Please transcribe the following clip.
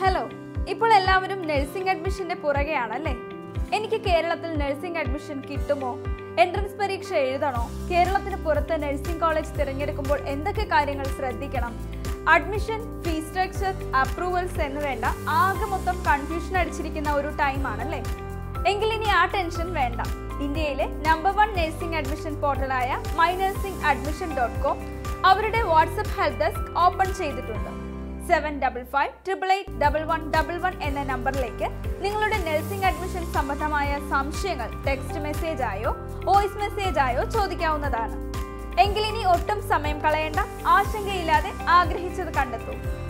hello ഇപ്പോൾ എല്ലാവരും nursing അഡ്മിഷന്റെ പുറകെയാണല്ലേ എനിക്ക് കേരളത്തിൽ നഴ്സിംഗ് അഡ്മിഷൻ കിട്ടുമോ എൻട്രൻസ് പരീക്ഷ എഴുതണോ കേരളത്തിന് പുറത്ത് നഴ്സിംഗ് കോളേജ് തിരഞ്ഞെടുക്കുമ്പോൾ എന്തൊക്കെ കാര്യങ്ങൾ ശ്രദ്ധിക്കണം അഡ്മിഷൻ ഫീസ് സ്ട്രക്ചർ അപ്രൂവൽസ് എന്ന് വേണ്ട ആകെ മൊത്തം കൺഫ്യൂഷൻ അടിച്ചിരിക്കുന്ന ഒരു ടൈമാണല്ലേ എങ്കിൽ ഇനി ആ ടെൻഷൻ വേണ്ട ഇന്ത്യയിലെ നമ്പർ വൺ നഴ്സിംഗ് അഡ്മിഷൻ പോർട്ടലായ my nursing admission dot com അവരുടെ വാട്സപ്പ് ഹെൽപ്പ് ഡെസ്ക് ഓപ്പൺ ചെയ്തിട്ടുണ്ട് seven double five triple eight double one double one എന്ന നമ്പറിലേക്ക് നിങ്ങളുടെ നഴ്സിംഗ് അഡ്മിഷൻ സംബന്ധമായ സംശയങ്ങൾ ടെക്സ്റ്റ് മെസ്സേജ് ആയോ വോയിസ് മെസ്സേജ് ആയോ ചോദിക്കാവുന്നതാണ് എങ്കിൽ ഇനി ഒട്ടും സമയം കളയേണ്ട ആശങ്കയില്ലാതെ ആഗ്രഹിച്ചത് കണ്ടെത്തൂ